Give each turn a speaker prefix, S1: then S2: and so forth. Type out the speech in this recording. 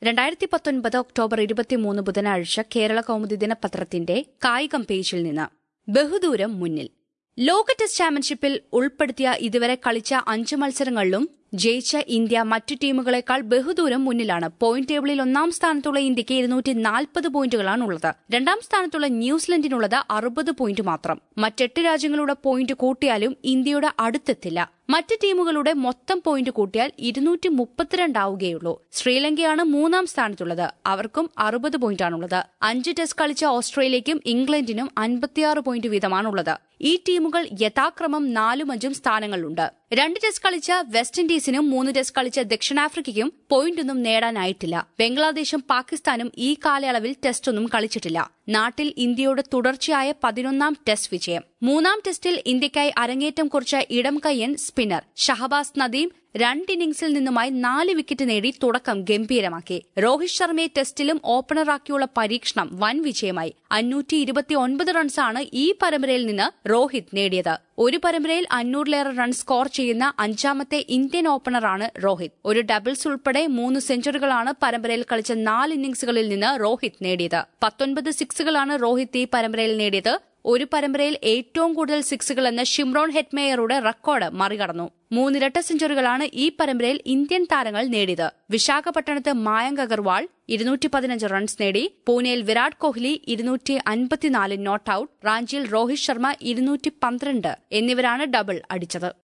S1: രണ്ടായിരത്തി പത്തൊൻപത് ഒക്ടോബർ ഇരുപത്തിമൂന്ന് ബുധനാഴ്ച കേരള കൗമുദി ദിനപത്രത്തിന്റെ കായികം പേജിൽ നിന്ന് ബഹുദൂരം മുന്നിൽ ലോക ടെസ്റ്റ് ചാമ്പ്യൻഷിപ്പിൽ ഉൾപ്പെടുത്തിയ ഇതുവരെ കളിച്ച അഞ്ച് മത്സരങ്ങളിലും ജയിച്ച ഇന്ത്യ മറ്റു ടീമുകളെക്കാൾ ബഹുദൂരം മുന്നിലാണ് പോയിന്റ് ടേബിളിൽ ഒന്നാം സ്ഥാനത്തുള്ള ഇന്ത്യക്ക് ഇരുന്നൂറ്റി നാൽപ്പത് പോയിന്റുകളാണ് ഉള്ളത് രണ്ടാം സ്ഥാനത്തുള്ള ന്യൂസിലൻഡിനുള്ളത് അറുപത് പോയിന്റ് മാത്രം മറ്റെട്ട് രാജ്യങ്ങളുടെ പോയിന്റ് കൂട്ടിയാലും ഇന്ത്യയുടെ അടുത്തെത്തില്ല മറ്റ് ടീമുകളുടെ മൊത്തം പോയിന്റ് കൂട്ടിയാൽ ഇരുന്നൂറ്റി മുപ്പത്തിരണ്ടാവുകയുള്ളൂ ശ്രീലങ്കയാണ് മൂന്നാം സ്ഥാനത്തുള്ളത് അവർക്കും അറുപത് പോയിന്റാണുള്ളത് അഞ്ച് ടെസ്റ്റ് കളിച്ച ഓസ്ട്രേലിയയ്ക്കും ഇംഗ്ലണ്ടിനും അൻപത്തിയാറ് പോയിന്റ് വീതമാണുള്ളത് ഈ ടീമുകൾ യഥാക്രമം നാലും അഞ്ചും സ്ഥാനങ്ങളിലുണ്ട് രണ്ട് ടെസ്റ്റ് കളിച്ച വെസ്റ്റ് ഇൻഡീസിനും മൂന്ന് ടെസ്റ്റ് കളിച്ച ദക്ഷിണാഫ്രിക്കയ്ക്കും പോയിന്റൊന്നും നേടാനായിട്ടില്ല ബംഗ്ലാദേശും പാകിസ്ഥാനും ഈ കാലയളവിൽ ടെസ്റ്റൊന്നും കളിച്ചിട്ടില്ല നാട്ടിൽ ഇന്ത്യയുടെ തുടർച്ചയായ പതിനൊന്നാം ടെസ്റ്റ് വിജയം മൂന്നാം ടെസ്റ്റിൽ ഇന്ത്യയ്ക്കായി അരങ്ങേറ്റം കുറിച്ച ഇടം കയ്യൻ സ്പിന്നർ ഷഹബാസ് നദീം രണ്ട് ഇന്നിംഗ്സിൽ നിന്നുമായി നാല് വിക്കറ്റ് നേടി തുടക്കം ഗംഭീരമാക്കി രോഹിത് ശർമ്മയെ ടെസ്റ്റിലും ഓപ്പണറാക്കിയുള്ള പരീക്ഷണം വൻ വിജയമായി അഞ്ഞൂറ്റി ഇരുപത്തിയൊൻപത് റൺസാണ് ഈ പരമ്പരയിൽ നിന്ന് രോഹിത് നേടിയത് ഒരു പരമ്പരയിൽ അഞ്ഞൂറിലേറെ റൺ സ്കോർ ചെയ്യുന്ന അഞ്ചാമത്തെ ഇന്ത്യൻ ഓപ്പണറാണ് രോഹിത് ഒരു ഡബിൾസ് ഉൾപ്പെടെ മൂന്ന് സെഞ്ചുറികളാണ് പരമ്പരയിൽ കളിച്ച നാല് ഇന്നിംഗ്സുകളിൽ നിന്ന് രോഹിത് നേടിയത് പത്തൊൻപത് സിക്സുകളാണ് രോഹിത് ഈ പരമ്പരയിൽ നേടിയത് ഒരു പരമ്പരയിൽ ഏറ്റവും കൂടുതൽ സിക്സുകൾ എന്ന ഷിംറോൺ ഹെറ്റ്മേയറുടെ റെക്കോർഡ് മറികടന്നു മൂന്നിരട്ട സെഞ്ചുറികളാണ് ഈ പരമ്പരയിൽ ഇന്ത്യൻ താരങ്ങൾ നേടിയത് വിശാഖപട്ടണത്ത് മായങ്ക് അഗർവാൾ ഇരുന്നൂറ്റി പതിനഞ്ച് റൺസ് നേടി പൂനെയിൽ വിരാട് കോഹ്ലി ഇരുന്നൂറ്റി അൻപത്തിനാല് നോട്ട് ഔട്ട് റാഞ്ചിയിൽ രോഹിത് ശർമ്മ ഇരുന്നൂറ്റി പന്ത്രണ്ട് എന്നിവരാണ് ഡബിൾ അടിച്ചത്